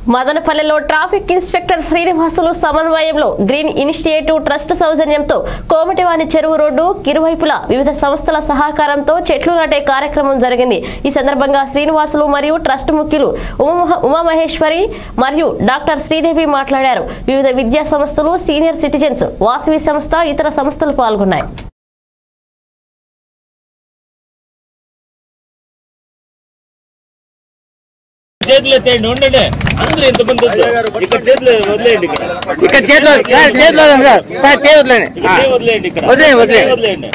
మదనపల్లెలో traffic inspector Srinivasulu సమన్వయంలో green initiative trust సౌజన్యంతో కోమటివాని చెరువు రోడ్డు ఇరువైపులా వివిధ సంస్థల సహకారంతో చెట్లు నాటే కార్యక్రమం జరిగింది ఈ సందర్భంగా శ్రీనివాసులు మరియు ట్రస్ట్ ముఖ్యులు ఉమా- ఉమామహేశ్వరి మరియు డాక్టర్ శ్రీదేవి మాట్లాడారు వివిధ విద్యా సంస్థలు సీనియర్ సిటిజన్స్ వాసవి సంస్థ ఇతర సంస్థలు పాల్గొన్నాయి చేతులు ఎత్తేయండి ఉండండి అందరూ ఇంతమంది వద్దు. ఇక్కడ చేతులు వదిలేయండి ఇక్కడ ఇక్కడ చేతిలో సార్ చేతిలో ఉంది సార్ సార్ చేయి వదిలేండి ఇక్కడ చేయి వదిలేయండి ఇక్కడ వదిలేయండి, వదిలేయండి. చేయి వదిలేయండి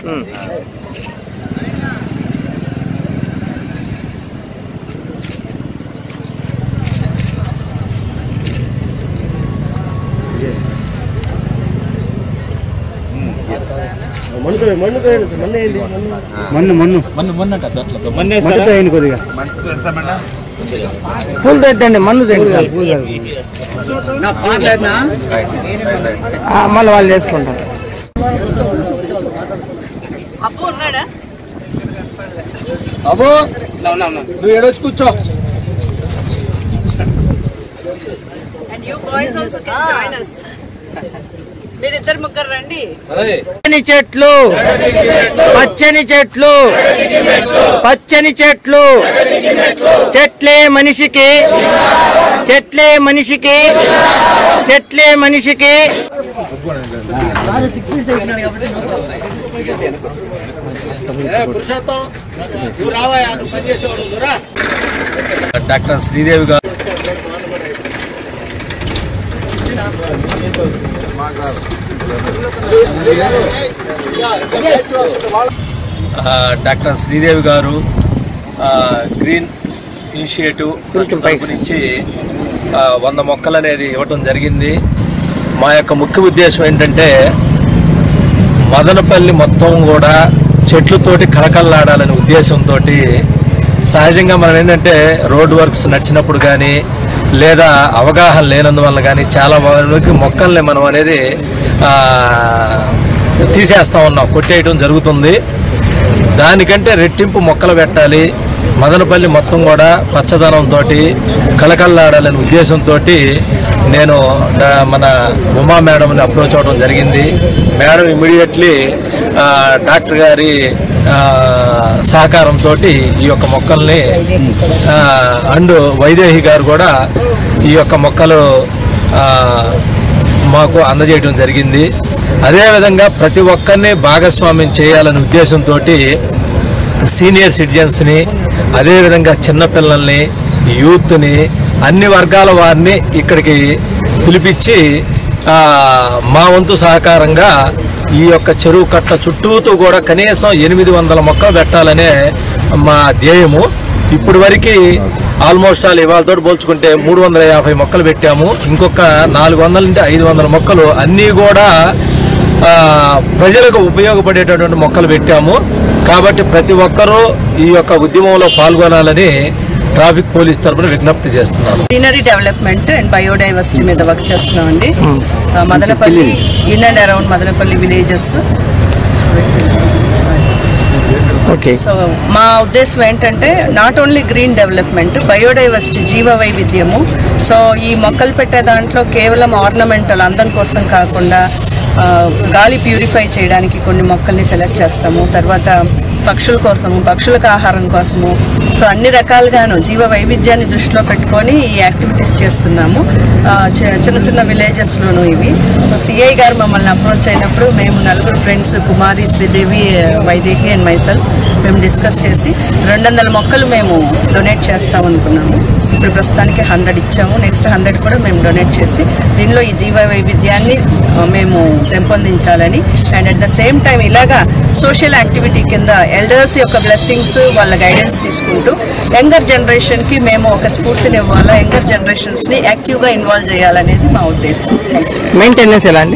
మన్ను మన్ను మన్నేస్తారా? మన్నుతో వేయండి కొద్దిగా పూలతో ఎత్తండి మన్ను తెండి సార్ ఆ, మళ్ళీ వాళ్ళు చేసుకుంటారు అబ్బో నువ్వు ఏడొచ్చి కూర్చో And you boys also can join us. మీరిద్దరు ముగ్గురు రండి అదే పచ్చని చెట్లు పచ్చని చెట్లు పచ్చని చెట్లు చెట్లే మనిషికి చెట్లే మనిషికి చెట్లే మనిషికి పురుషోత్తం నువ్వు రావాయా నువ్వు పనిచేసేవాడు నువ్వు రా డాక్టర్ శ్రీదేవి గారు ఆ, డాక్టర్ శ్రీదేవి గారు ఆ, గ్రీన్ ఇనిషియేటివ్ ట్రస్ట్ తరపు నుంచి ఆ, వంద మొక్కలు అనేది ఇవ్వటం జరిగింది మా యొక్క ముఖ్య ఉద్దేశం ఏంటంటే మదనపల్లి మొత్తం కూడా చెట్లతోటి కళకళలాడాలనే ఉద్దేశంతో సహజంగా మనం ఏంటంటే రోడ్ వర్క్స్ నడిచినప్పుడు కానీ లేదా అవగాహన లేనందువల్ల కానీ చాలా వరకు మొక్కల్ని మనం అనేది ఆ, తీసేస్తా ఉన్నాం కొట్టేయటం జరుగుతుంది దానికంటే రెట్టింపు మొక్కలు పెట్టాలి మదనపల్లి మొత్తం కూడా పచ్చదనంతో కళకళలాడాలనే ఉద్దేశంతో నేను డా- మన ఉమా మేడంని అప్రోచ్ అవ్వడం జరిగింది మేడం ఇమీడియట్లీ డాక్టర్ గారి ఆ, సహకారంతో ఈ యొక్క మొక్కల్ని ఆ, అండ్ వైదేహి గారు కూడా ఈ యొక్క మొక్కలు ఆ, మాకు అందజేయడం జరిగింది అదేవిధంగా ప్రతి ఒక్కరిని భాగస్వామ్యం చేయాలనే ఉద్దేశంతో సీనియర్ సిటిజన్స్ని అదేవిధంగా చిన్నపిల్లల్ని యూత్ని అన్ని వర్గాల వారిని ఇక్కడికి పిలిపించి ఆ, మా వంతు సహకారంగా ఈ యొక్క చెరువు కట్ట చుట్టూతో కూడా కనీసం ఎనిమిది వందల మొక్కలు పెట్టాలనే మా ధ్యేయము ఇప్పటి వరకు ఆల్మోస్ట్ ఆల్ ఇవాళతో పోల్చుకుంటే మూడు వందల యాభై మొక్కలు పెట్టాము ఇంకొక నాలుగు వందల నుండి ఐదు వందల మొక్కలు అన్నీ కూడా ఆ, ప్రజలకు ఉపయోగపడేటటువంటి మొక్కలు పెట్టాము కాబట్టి ప్రతి ఒక్కరూ ఈ యొక్క ఉద్యమంలో పాల్గొనాలని ట్రాఫిక్ పోలీస్ తరపున విజ్ఞప్తి చేస్తున్నాను గ్రీనరీ డెవలప్మెంట్ అండ్ బయోడైవర్సిటీ మీద వర్క్ చేస్తున్నామండి ఆ, Madanapalle in and around Madanapalle villages okay so మా ఉద్దేశం ఏంటంటే not only green development biodiversity జీవ వైవిధ్యము సో ఈ మొక్కలు పెట్టే దాంట్లో కేవలం ఆర్నమెంటల్ అందం కోసం కాకుండా ఆ, గాలి ప్యూరిఫై చేయడానికి కొన్ని మొక్కల్ని సెలెక్ట్ చేస్తాము తర్వాత పక్షుల కోసము పక్షులకు ఆహారం కోసము సో అన్ని రకాలుగాను జీవ వైవిధ్యాన్ని దృష్టిలో పెట్టుకొని ఈ యాక్టివిటీస్ చేస్తున్నాము ఆ, చి- చిన్న చిన్న విలేజెస్లోను ఇవి సో సిఐ గారు మమ్మల్ని అప్రోచ్ అయినప్పుడు మేము నలుగురు friends Kumari Sridevi Vaidehi and myself మేము డిస్కస్ చేసి రెండు వందల మొక్కలు మేము డొనేట్ చేస్తాం అనుకున్నాము ఇప్పుడు ప్రస్తుతానికి హండ్రెడ్ ఇచ్చాము నెక్స్ట్ హండ్రెడ్ కూడా మేము డొనేట్ చేసి దీనిలో ఈ జీవ వైవిధ్యాన్ని ఆ, మేము పెంపొందించాలని and at the same time ఇలాగా సోషల్ యాక్టివిటీ కింద ఎల్డర్స్ యొక్క బ్లెస్సింగ్స్ వాళ్ళ గైడెన్స్ తీసుకుంటూ యంగర్ జనరేషన్కి మేము ఒక స్ఫూర్తిని ఇవ్వాలా యంగర్ జనరేషన్స్ని యాక్టివ్గా ఇన్వాల్వ్ చేయాలనేది మా ఉద్దేశం మెయింటెనెన్స్ ఎలా అండి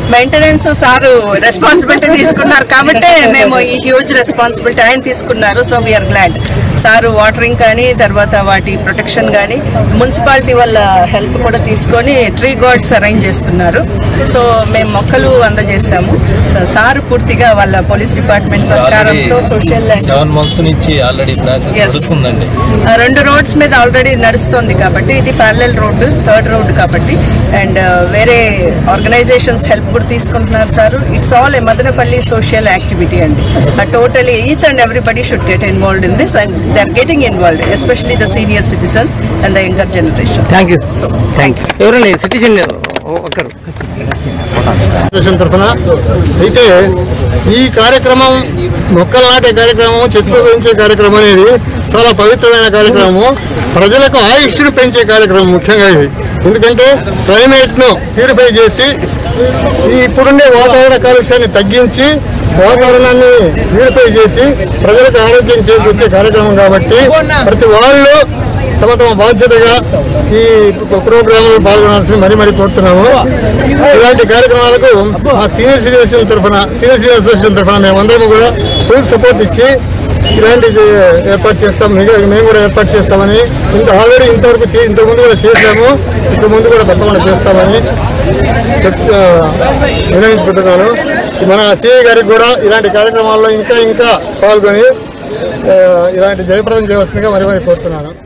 మెయింటెనెన్స్ సారు రెస్పాన్సిబిలిటీ తీసుకున్నారు కాబట్టి మేము ఈ హ్యూజ్ రెస్పాన్సిబిలిటీ ఆయన తీసుకున్నారు so we are glad sir watering కానీ తర్వాత వాటి ప్రొటెక్షన్ కానీ మున్సిపాలిటీ వాళ్ళ హెల్ప్ కూడా తీసుకొని ట్రీ గార్డ్స్ అరేంజ్ చేస్తున్నారు సో మేము మొక్కలు అందజేసాము సారు పూర్తిగా వాళ్ళ పోలీస్ డిపార్ట్మెంట్ సహకారంతో సోషల్ అండ్ సెవెన్ మంత్స్ నుంచి ఆల్రెడీ ప్రాసెస్ Yes. నడుస్తుందండి ఆ, రెండు రోడ్స్ మీద ఆల్రెడీ నడుస్తుంది కాబట్టి ఇది ప్యారలల్ రోడ్డు థర్డ్ రోడ్ కాబట్టి అండ్ వేరే ఆర్గనైజేషన్స్ హెల్ప్ కూడా తీసుకుంటున్నారు sir it's all a Madanapalle social activity అండి totally each and everybody should get involved in this and they are getting involved especially the senior citizens and the younger generation thank you thank you ఎవరండి citizen ఒకరు association తరఫున అయితే ఈ కార్యక్రమం మొక్కలు నాటే కార్యక్రమం చెట్లు పెంచే కార్యక్రమం అనేది చాలా పవిత్రమైన కార్యక్రమము ప్రజలకు ఆయుష్ను పెంచే కార్యక్రమం ముఖ్యంగా ఇది ఎందుకంటే క్లైమేట్ ను ప్యూరిఫై చేసి ఈ ఇప్పుడుండే వాతావరణ కాలుష్యాన్ని తగ్గించి వాతావరణాన్ని ప్యూరిఫై చేసి ప్రజలకు ఆరోగ్యం చేకూర్చే కార్యక్రమం కాబట్టి ప్రతి వాళ్ళు తమ తమ బాధ్యతగా ఈ ప్రోగ్రామ్ లో పాల్గొనాల్సింది మరీ మరీ కోరుతున్నాము ఇలాంటి కార్యక్రమాలకు మా సీనియర్ సిటిజన్ తరఫున సీనియర్ సిటిజన్ అసోసియేషన్ తరఫున మేమందరం కూడా ఫుల్ సపోర్ట్ ఇచ్చి ఇలాంటిది ఏర్పాటు చేస్తాం మిగతా మేము కూడా ఏర్పాటు చేస్తామని ఇంత ఆల్రెడీ ఇంతవరకు చే ఇంతకుముందు కూడా చేశాము ఇంత ముందు కూడా తప్పకుండా చేస్తామని చెప్- ఆ, వినవించుకుంటున్నాను మన సిఐ గారికి కూడా ఇలాంటి కార్యక్రమాల్లో ఇంకా ఇంకా పాల్గొని ఆ, ఇలాంటి జయప్రదం చేయవలసిందిగా మరి మరి కోరుతున్నాను